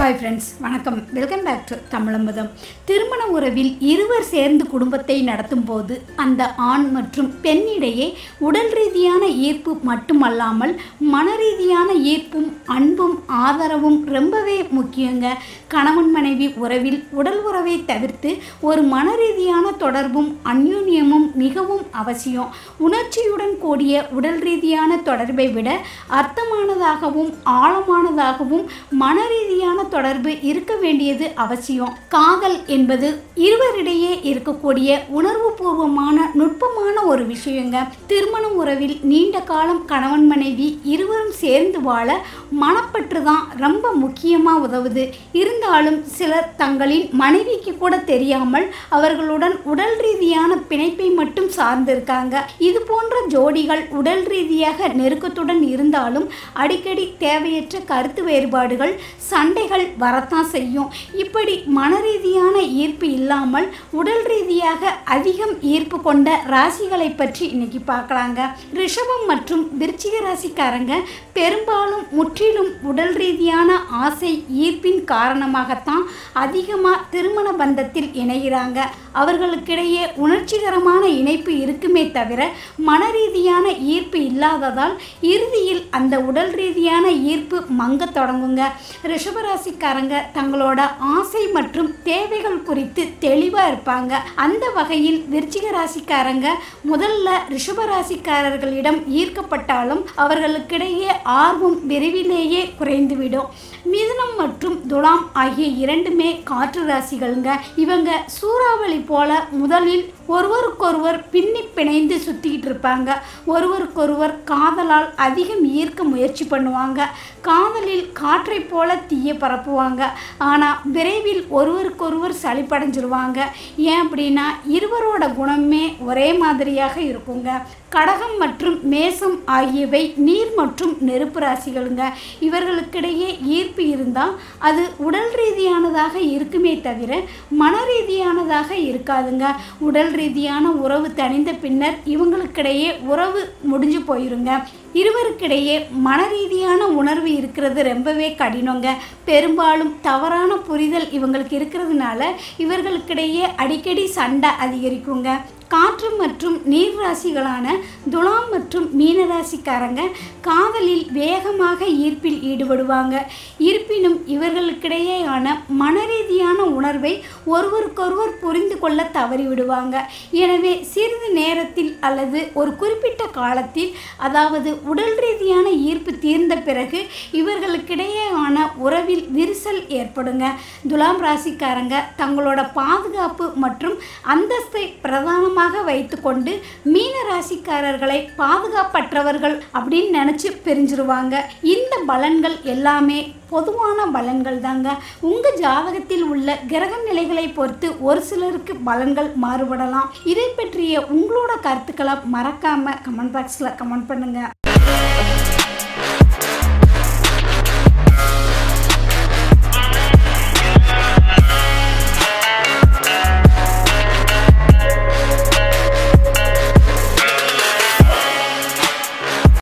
hi friends வணக்கம் welcome back to தமிழம்பதம் திருமண உறவில் இருவர் சேர்ந்து குடும்பத்தை நடத்தும் போது அந்த ஆண் மற்றும் பெண்ணிடையே உடல் ரீதியான ஈர்ப்பு மட்டுமல்லாமல் மன ரீதியான ஈர்ப்பும் அன்பும் ஆதரவும் ரொம்பவே முக்கியங்க கணவன் மனைவி உறவில் உடல் உறவை தவிர்த்து ஒரு மன ரீதியான தொடர்பும் அந்யோன்யமும் மிகவும் அவசியம் உணர்ச்சியுடன் கூடிய உடல் ரீதியான தொடர்பை விட அர்த்தமானதாகவும் ஆழமானதாகவும் மன ரீதியான தொடர்பு இருக்க வேண்டியது அவசியம் காதல் என்பது இருவரிடையே இருக்கக்கூடிய உணர்வுபூர்வமான நுட்பமான ஒரு விஷயங்க திருமண உறவில் நீண்ட காலம் கணவன் மனைவி இருவரும் சேர்ந்து வாழ மனப்பற்று தான் ரொம்ப முக்கியமாக உதவுது இருந்தாலும் சிலர் தங்களின் மனைவிக்கு கூட தெரியாமல் அவர்களுடன் உடல் ரீதியான பிணைப்பை மட்டும் சார்ந்திருக்காங்க இது போன்ற ஜோடிகள் உடல் ரீதியாக நெருக்கத்துடன் இருந்தாலும் அடிக்கடி தேவையற்ற கருத்து வேறுபாடுகள் சண்டைகள் வரத்தான் செய்யும் இப்படி மன ரீதியான ஈர்ப்பு இல்லாமல் உடல் ரீதியாக அதிகம் ஈர்ப்பு கொண்ட ராசிகளை பற்றி இன்னைக்கு பார்க்கலாங்க ரிஷபம் மற்றும் விருச்சிக ராசிக்காரங்க பெரும்பாலும் முற்றிலும் உடல் ரீதியான ஆசை ஈர்ப்பின் காரணமாகத்தான் அதிகமாக திருமண பந்தத்தில் இணைகிறாங்க அவர்களுக்கிடையே உணர்ச்சிகரமான இணைப்பு இருக்குமே தவிர மன ரீதியான ஈர்ப்பு இல்லாததால் இறுதியில் அந்த உடல் ரீதியான ஈர்ப்பு மங்க தொடங்குங்க ரிஷபராசிக்காரங்க தங்களோட ஆசை மற்றும் தேவைகள் குறித்து தெளிவாக இருப்பாங்க அந்த வகையில் விருச்சிக ராசிக்காரங்க முதல்ல ரிஷபராசிக்காரர்களிடம் ஈர்க்கப்பட்டாலும் அவர்களுக்கிடையே ஆர்வம் விரைவிலேயே குறைந்துவிடும் மிதுனம் மற்றும் துலாம் ஆகிய இரண்டுமே காற்று ராசிகள்ங்க இவங்க சூறாவளி போல முதலில் ஒருவருக்கொருவர் பின்னி பிணைந்து சுற்றிக்கிட்டு இருப்பாங்க ஒருவருக்கொருவர் காதலால் அதிகம் ஈர்க்க முயற்சி பண்ணுவாங்க காதலில் காற்றை போல தீய பரப்புவாங்க ஆனால் விரைவில் ஒருவருக்கொருவர் சளிப்படைஞ்சிருவாங்க ஏன் அப்படின்னா இருவரோட குணமே ஒரே மாதிரியாக இருக்குங்க கடகம் மற்றும் மேசம் ஆகியவை நீர் மற்றும் நெருப்பு ராசிகளுங்க இவர்களுக்கிடையே ஈர்ப்பு இருந்தால் அது உடல் ரீதியானதாக இருக்குமே தவிர மன ரீதியானதாக இருக்காதுங்க உடல் ரீதியான உறவு தணிந்த பின்னர் இவங்களுக்கிடையே உறவு முடிஞ்சு போயிருங்க இருவருக்கிடையே மன ரீதியான உணர்வு இருக்கிறது ரொம்பவே கடினங்க பெரும்பாலும் தவறான புரிதல் இவங்களுக்கு இருக்கிறதுனால இவர்களுக்கிடையே அடிக்கடி சண்டை அதிகரிக்குங்க காற்று மற்றும் நீர் ராசிகளான துலாம் மற்றும் மீனராசிக்காரங்க காதலில் வேகமாக ஈர்ப்பில் ஈடுபடுவாங்க இருப்பினும் இவர்களுக்கிடையேயான மனரீதியான உணர்வை ஒருவருக்கொருவர் புரிந்து கொள்ள தவறிவிடுவாங்க எனவே சிறிது நேரத்தில் அல்லது ஒரு குறிப்பிட்ட காலத்தில் அதாவது உடல் ரீதியான ஈர்ப்பு தீர்ந்த பிறகு இவர்களுக்கிடையேயான உறவில் விரிசல் ஏற்படுங்க துலாம் ராசிக்காரங்க தங்களோட பாதுகாப்பு மற்றும் அந்தஸ்தை பிரதானமாக மையமாக வைத்துக்கொண்டு மீன ராசிக்காரர்களை பாதுகாப்பற்றவர்கள் அப்படின்னு நினச்சி பிரிஞ்சிருவாங்க இந்த பலன்கள் எல்லாமே பொதுவான பலன்கள் தாங்க உங்கள் ஜாதகத்தில் உள்ள கிரக நிலைகளை பொறுத்து ஒரு சிலருக்கு பலன்கள் மாறுபடலாம் இதை பற்றிய உங்களோட கருத்துக்களை மறக்காமல் கமெண்ட் பாக்ஸில் கமெண்ட் பண்ணுங்கள்